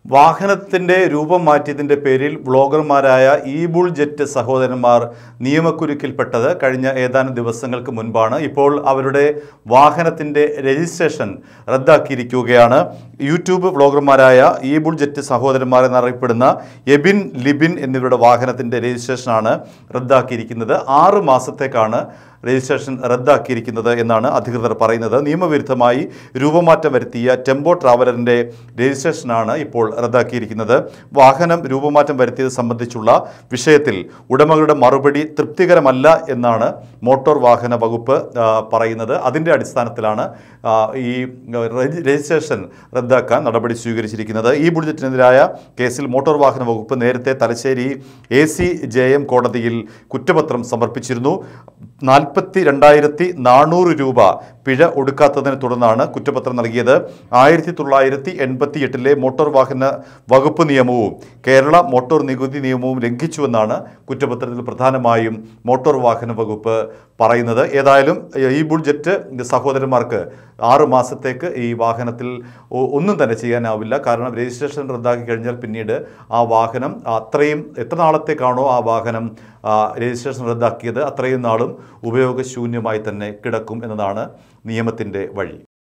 വാഹനത്തിൻ്റെ രൂപം മാറ്റിയതിൻ്റെ പേരിൽ ബ്ലോഗർമാരായ ഈബുൾ ജെറ്റ് സഹോദരന്മാർ നിയമക്കുരുക്കിൽപ്പെട്ടത് കഴിഞ്ഞ ഏതാനും ദിവസങ്ങൾക്ക് മുൻപാണ് ഇപ്പോൾ അവരുടെ വാഹനത്തിൻ്റെ രജിസ്ട്രേഷൻ റദ്ദാക്കിയിരിക്കുകയാണ് യൂട്യൂബ് വ്ളോഗർമാരായ ഈബുൾ ജെറ്റ് സഹോദരന്മാർ എന്നറിയപ്പെടുന്ന എബിൻ ലിബിൻ എന്നിവരുടെ വാഹനത്തിൻ്റെ രജിസ്ട്രേഷനാണ് റദ്ദാക്കിയിരിക്കുന്നത് ആറ് മാസത്തേക്കാണ് രജിസ്ട്രേഷൻ റദ്ദാക്കിയിരിക്കുന്നത് എന്നാണ് അധികൃതർ പറയുന്നത് നിയമവിരുദ്ധമായി രൂപമാറ്റം വരുത്തിയ ടെമ്പോ ട്രാവലറിൻ്റെ രജിസ്ട്രേഷനാണ് ഇപ്പോൾ റദ്ദാക്കിയിരിക്കുന്നത് വാഹനം രൂപമാറ്റം വരുത്തിയത് സംബന്ധിച്ചുള്ള വിഷയത്തിൽ ഉടമകളുടെ മറുപടി തൃപ്തികരമല്ല എന്നാണ് മോട്ടോർ വാഹന വകുപ്പ് ആ, പറയുന്നത് അതിൻ്റെ അടിസ്ഥാനത്തിലാണ് ആ, ഈ രജി- രജിസ്ട്രേഷൻ റദ്ദാക്കാൻ നടപടി സ്വീകരിച്ചിരിക്കുന്നത് ഈ ബുള്ളറ്റിനെതിരായ കേസിൽ മോട്ടോർ വാഹന വകുപ്പ് നേരത്തെ Thalassery A C J M കോടതിയിൽ കുറ്റപത്രം സമർപ്പിച്ചിരുന്നു നാൽപ്പത്തി രണ്ടായിരത്തി നാനൂറ് രൂപ പിഴ ഒടുക്കാത്തതിനെ തുടർന്നാണ് കുറ്റപത്രം നൽകിയത് ആയിരത്തി തൊള്ളായിരത്തി എൺപത്തി എട്ടിലെ മോട്ടോർ വാഹന വകുപ്പ് നിയമവും കേരള മോട്ടോർ നികുതി നിയമവും ലംഘിച്ചുവെന്നാണ് കുറ്റപത്രത്തിൽ പ്രധാനമായും മോട്ടോർ വാഹന വകുപ്പ് പറയുന്നത് ഏതായാലും ഈ ബുൾജറ്റ് സഹോദരന്മാർക്ക് ആറ് മാസത്തേക്ക് ഈ വാഹനത്തിൽ ഒ- ഒന്നും തന്നെ ചെയ്യാനാവില്ല കാരണം രജിസ്ട്രേഷൻ റദ്ദാക്കി കഴിഞ്ഞാൽ പിന്നീട് ആ വാഹനം അത്രയും എത്ര നാളത്തേക്കാണോ ആ വാഹനം ആ, രജിസ്ട്രേഷൻ റദ്ദാക്കിയത് അത്രയും നാളും ഉപയോഗശൂന്യമായി തന്നെ കിടക്കും എന്നതാണ് നിയമത്തിൻ്റെ വഴി